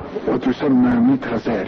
وتسمى ميت غزال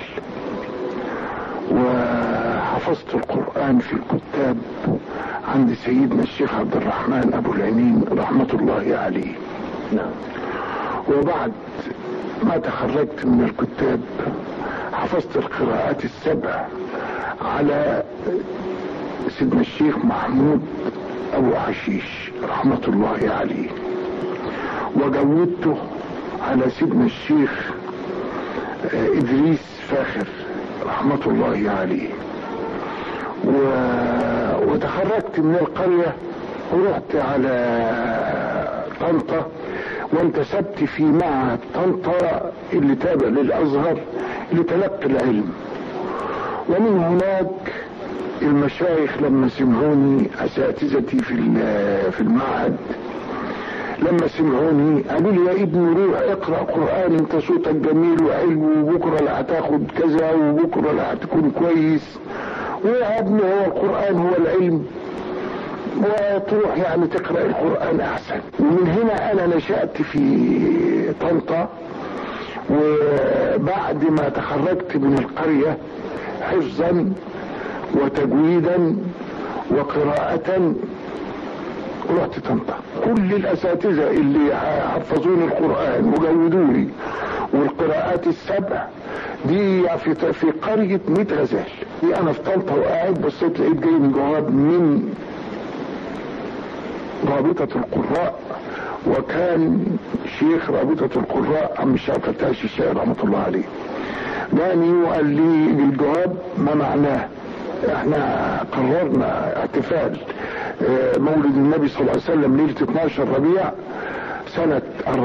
وحفظت القرآن في الكتاب عند سيدنا الشيخ عبد الرحمن أبو العينين رحمة الله عليه نعم وبعد ما تخرجت من الكتاب حفظت القراءات السبع على سيدنا الشيخ محمود ابو حشيش رحمة الله عليه وجودته على سيدنا الشيخ آه، ادريس فاخر رحمة الله عليه و... وتخرجت من القرية ورحت على طنطا وانتسبت في معهد طنطا اللي تابع للازهر لتلقي العلم ومن هناك المشايخ لما سمعوني اساتذتي في ال- في المعهد لما سمعوني قالوا لي يا ابني روح اقرا قران انت صوتك جميل وحلو وبكره لا هتاخد كذا وبكره لا هتكون كويس ويا ابني هو القران هو العلم وتروح يعني تقرا القران احسن ومن هنا انا نشات في طنطا وبعد ما تخرجت من القريه حفظا وتجويدا وقراءة رحت طنطا كل الاساتذة اللي حفظوني القرآن وجودوني والقراءات السبع دي في في قرية ميت غزال دي انا في طنطا وقاعد بصيت لقيت جاي جواب من رابطة القراء وكان شيخ رابطة القراء عم الشيخ فتاش الشيخ رحمة الله عليه جاني وقال لي بالجواب ما معناه احنا قررنا احتفال اه، مولد النبي صلى الله عليه وسلم ليلة 12 ربيع سنة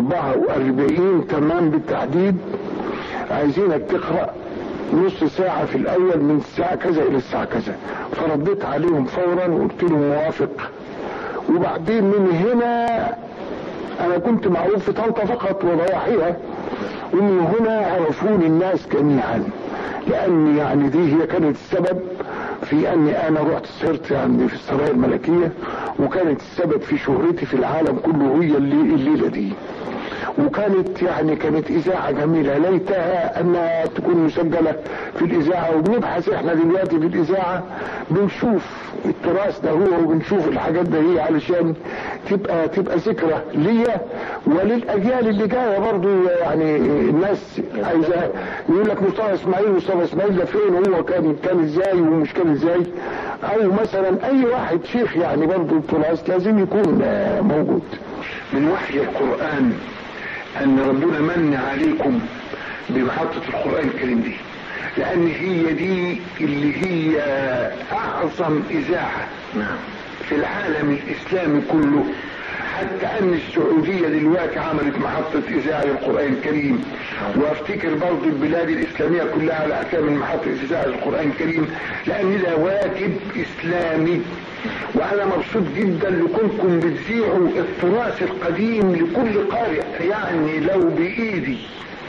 44 تمام بالتحديد عايزينك تقرأ نص ساعة في الأول من الساعة كذا إلى الساعة كذا فرديت عليهم فورا وقلت لهم موافق وبعدين من هنا أنا كنت معروف في طنطا فقط وضواحيها ومن هنا عرفوني الناس جميعا لأن يعني دي هي كانت السبب في أني أنا رحت سهرت يعني في السرايا الملكية وكانت السبب في شهرتي في العالم كله هي اللي الليلة دي وكانت يعني كانت اذاعة جميلة ليتها انها تكون مسجلة في الاذاعة وبنبحث احنا دلوقتي في الاذاعة بنشوف التراث ده هو وبنشوف الحاجات ده هي علشان تبقى تبقى ذكرى ليا وللاجيال اللي جاية برضو يعني الناس عايزة يقول لك مصطفى اسماعيل مصطفى اسماعيل ده فين هو كان كان ازاي ومش كان ازاي او مثلا اي واحد شيخ يعني برضو التراث لازم يكون آه، موجود من وحي القرآن ان ربنا من عليكم بمحطة القرآن الكريم دي لان هي دي اللي هي اعظم اذاعة نعم في العالم الاسلامي كله حتى ان السعودية دلوقتي عملت محطة اذاعة للقرآن الكريم وافتكر برضو البلاد الاسلامية كلها على تعمل محطة اذاعة للقرآن الكريم لان ده واجب اسلامي وانا مبسوط جدا لكونكم بتذيعوا التراث القديم لكل قارئ يعني لو بايدي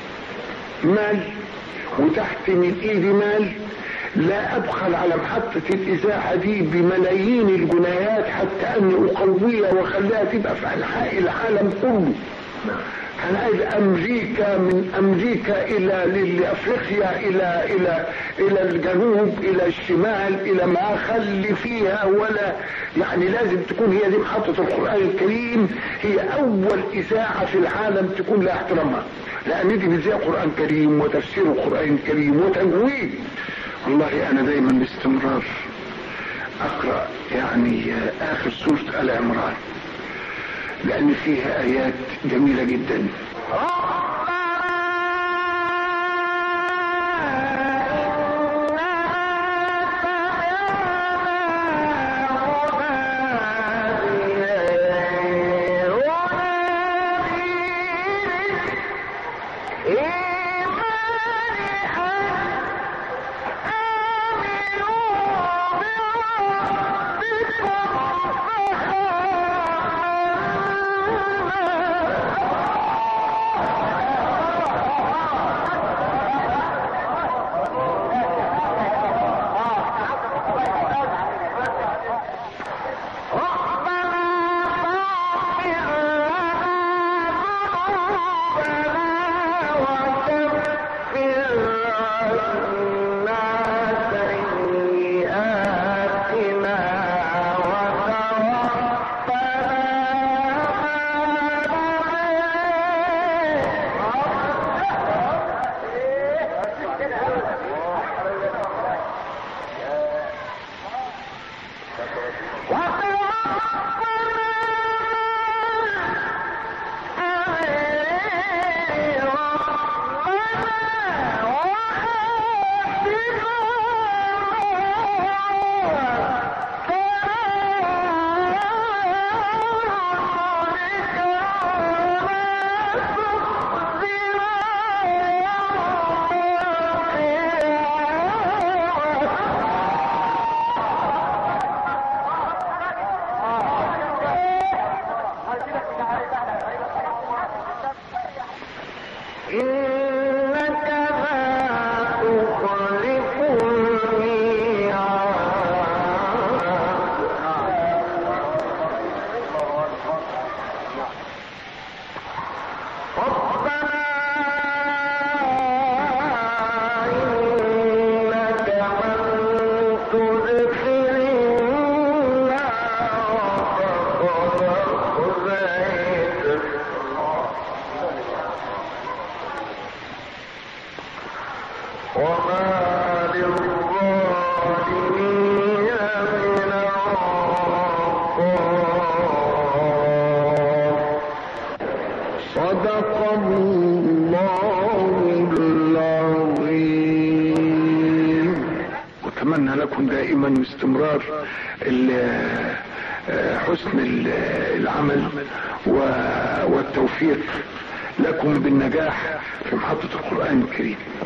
مال وتحت من ايدي مال لا ابخل على محطة الاذاعة دي بملايين الجنيهات حتى اني اقويها واخليها تبقى في انحاء العالم كله انا عايز امريكا من امريكا الى لافريقيا الى الى الى الجنوب الى الشمال الى ما اخلي فيها ولا يعني لازم تكون هي دي محطة القرآن الكريم هي اول اذاعة في العالم تكون لها احترامها لان دي بتذيع قرآن كريم وتفسير القرآن الكريم وتجويد والله انا دايما باستمرار اقرأ يعني اخر سورة ال عمران لان فيها ايات جميلة جدا وما للظالمين من أنصار صدق الله العظيم واتمنى لكم دائما استمرار ال- آه، حسن ال- العمل و- والتوفيق لكم بالنجاح في محطة القرآن الكريم